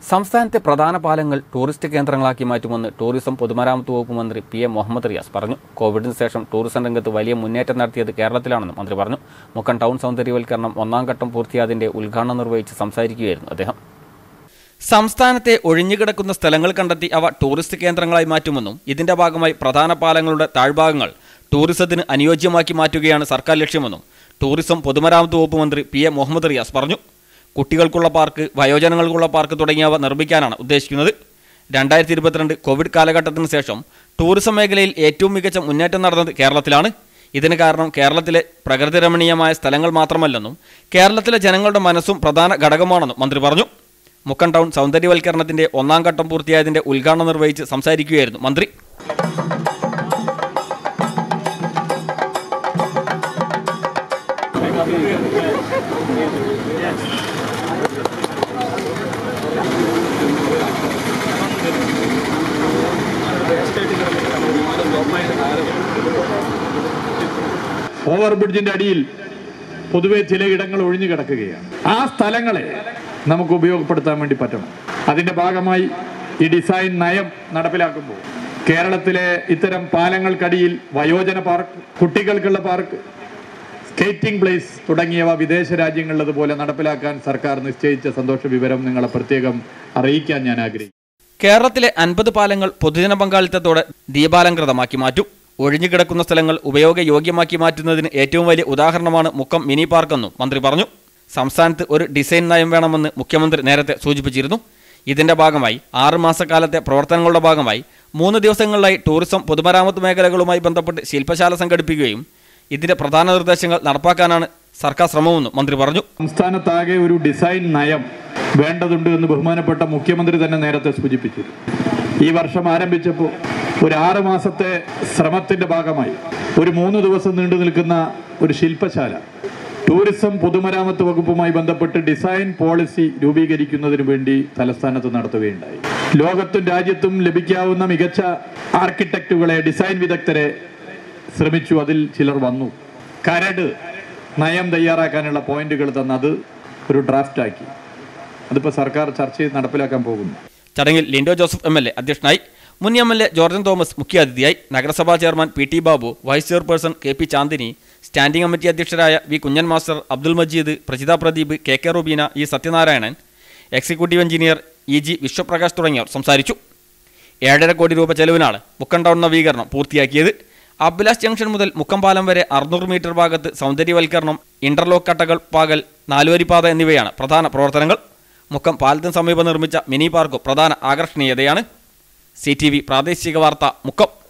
സംസ്ഥാനത്തെ പ്രധാന പാലങ്ങൾ ടൂറിസ്റ്റ് കേന്ദ്രങ്ങളാക്കി മാറ്റുമെന്ന് ടൂറിസം പൊതുമരാമത്ത് വകുപ്പ് മന്ത്രി പി എ മുഹമ്മദ് റിയാസ് പറഞ്ഞു കോവിഡിന് ശേഷം ടൂറിസം രംഗത്ത് വലിയ മുന്നേറ്റം നടത്തിയത് കേരളത്തിലാണെന്ന് മന്ത്രി പറഞ്ഞു മുക്കം ടൗൺ സൗന്ദര്യവൽക്കരണം ഒന്നാം ഘട്ടം പൂർത്തിയായതിന്റെ ഉദ്ഘാടനം നിർവഹിച്ച് സംസാരിക്കുകയായിരുന്നു അദ്ദേഹം സംസ്ഥാനത്തെ ഒഴിഞ്ഞുകിടക്കുന്ന സ്ഥലങ്ങൾ കണ്ടെത്തി അവ ടൂറിസ്റ്റ് കേന്ദ്രങ്ങളായി മാറ്റുമെന്നും ഇതിന്റെ ഭാഗമായി പ്രധാന പാലങ്ങളുടെ താഴ്ഭാഗങ്ങൾ ടൂറിസത്തിന് അനുയോജ്യമാക്കി മാറ്റുകയാണ് സർക്കാർ ലക്ഷ്യമെന്നും ടൂറിസം പൊതുമരാമത്ത് വകുപ്പ് മന്ത്രി പി എ മുഹമ്മദ് റിയാസ് പറഞ്ഞു കുട്ടികൾക്കുള്ള പാർക്ക് വയോജനങ്ങൾക്കുള്ള പാർക്ക് തുടങ്ങിയവ നിർമ്മിക്കാനാണ് ഉദ്ദേശിക്കുന്നത് രണ്ടായിരത്തി ഇരുപത്തിരണ്ട് കോവിഡ് കാലഘട്ടത്തിന് ശേഷം ടൂറിസം മേഖലയിൽ ഏറ്റവും മികച്ച മുന്നേറ്റം നടന്നത് കേരളത്തിലാണ് ഇതിന് കാരണം കേരളത്തിലെ പ്രകൃതി രമണീയമായ സ്ഥലങ്ങൾ മാത്രമല്ലെന്നും കേരളത്തിലെ ജനങ്ങളുടെ മനസ്സും പ്രധാന ഘടകമാണെന്നും മന്ത്രി പറഞ്ഞു മുക്കം ടൗൺ സൗന്ദര്യവൽക്കരണത്തിന്റെ ഒന്നാം ഘട്ടം പൂർത്തിയായതിന്റെ ഉദ്ഘാടനം നിർവഹിച്ച് സംസാരിക്കുകയായിരുന്നു മന്ത്രി ഓവർ ബ്രിഡ്ജിന്റെ അടിയിൽ പൊതുവെ ചില ഇടങ്ങൾ ഒഴിഞ്ഞു കിടക്കുകയാണ് ആ സ്ഥലങ്ങളെ നമുക്ക് ഉപയോഗപ്പെടുത്താൻ വേണ്ടി പറ്റണം അതിന്റെ ഭാഗമായി ഈ ഡിസൈൻ നയം നടപ്പിലാക്കുമ്പോൾ കേരളത്തിലെ ഇത്തരം പാലങ്ങൾക്കടിയിൽ വയോജന പാർക്ക് കുട്ടികൾക്കുള്ള പാർക്ക് സ്കേറ്റിംഗ് പ്ലേസ് തുടങ്ങിയവ വിദേശ രാജ്യങ്ങളിലതുപോലെ നടപ്പിലാക്കാൻ സർക്കാർ നിശ്ചയിച്ച സന്തോഷ വിവരം നിങ്ങളെ പ്രത്യേകം അറിയിക്കാൻ ഞാൻ ആഗ്രഹിക്കുന്നു കേരളത്തിലെ അൻപത് പാലങ്ങൾ പൊതുജന പങ്കാളിത്തത്തോടെ ദീപാലങ്കൃതമാക്കി മാറ്റും ഒഴിഞ്ഞുകിടക്കുന്ന സ്ഥലങ്ങൾ ഉപയോഗയോഗ്യമാക്കി മാറ്റുന്നതിന് ഏറ്റവും വലിയ ഉദാഹരണമാണ് മുക്കം മിനി പാർക്കെന്നും മന്ത്രി പറഞ്ഞു സംസ്ഥാനത്ത് ഒരു ഡിസൈൻ നയം വേണമെന്ന് മുഖ്യമന്ത്രി നേരത്തെ സൂചിപ്പിച്ചിരുന്നു ഇതിന്റെ ഭാഗമായി ആറ് മാസക്കാലത്തെ പ്രവർത്തനങ്ങളുടെ ഭാഗമായി മൂന്ന് ദിവസങ്ങളിലായി ടൂറിസം പൊതുമരാമത്ത് മേഖലകളുമായി ബന്ധപ്പെട്ട് ശില്പശാല സംഘടിപ്പിക്കുകയും ഇതിന്റെ പ്രധാന നിർദ്ദേശങ്ങൾ നടപ്പാക്കാനാണ് സർക്കാർ ശ്രമമെന്നും മന്ത്രി പറഞ്ഞു സംസ്ഥാനത്താകെ ഒരു ഡിസൈൻ നയം വേണ്ടതുണ്ട് എന്ന് ബഹുമാനപ്പെട്ട മുഖ്യമന്ത്രി തന്നെ നേരത്തെ സൂചിപ്പിച്ചിരുന്നു ഈ വർഷം ആരംഭിച്ചപ്പോൾ ഒരു ആറ് മാസത്തെ ശ്രമത്തിന്റെ ഭാഗമായി ഒരു മൂന്ന് ദിവസം നീണ്ടു നിൽക്കുന്ന ഒരു ശില്പശാല ടൂറിസം പൊതുമരാമത്ത് വകുപ്പുമായി ബന്ധപ്പെട്ട് ഡിസൈൻ പോളിസി രൂപീകരിക്കുന്നതിന് വേണ്ടി തലസ്ഥാനത്ത് നടത്തുകയുണ്ടായി ലോകത്തും രാജ്യത്തും ലഭിക്കാവുന്ന മികച്ച ആർക്കിടെക്റ്റുകളെ ഡിസൈൻ വിദഗ്ധരെ ശ്രമിച്ചു അതിൽ ചിലർ വന്നു കരട് നയം തയ്യാറാക്കാനുള്ള പോയിന്റുകൾ തന്നത് ഒരു ഡ്രാഫ്റ്റ് ആക്കി അതിപ്പോൾ സർക്കാർ ചർച്ച ചെയ്ത് നടപ്പിലാക്കാൻ പോകുന്നു ചടങ്ങിൽ Lindo Joseph M L A അധ്യക്ഷനായി മുൻ എം എൽ എ ജോർജൻ തോമസ് മുഖ്യാതിഥിയായി നഗരസഭാ chairman P T Babu vice chairperson K P Chandini standing committee അധ്യക്ഷരായ V Kunjan master Abdul Majeed Prajitha Pradeep K K Rubeena E Sathyanarayanan executive engineer E G Vishwaprakash തുടങ്ങിയവർ സംസാരിച്ചു ഏഴര കോടി രൂപ ചെലവിനാണ് മുക്കം ടൗൺ നവീകരണം പൂർത്തിയാക്കിയത് അബ്ലാസ് ജംഗ്ഷൻ മുതൽ മുക്കം പാലം വരെ അറുന്നൂറ് മീറ്റർ ഭാഗത്ത് സൗന്ദര്യവൽക്കരണം ഇന്റർലോക്ക് കട്ടകൾ പാകൽ നാലുവരിപ്പാത എന്നിവയാണ് പ്രധാന പ്രവർത്തനങ്ങൾ മുക്കം പാലത്തിന് സമീപം നിർമ്മിച്ച മിനി പാർക്കും പ്രധാന ആകർഷണീയതയാണ് സി ടി വി പ്രാദേശിക വാർത്ത മുക്കം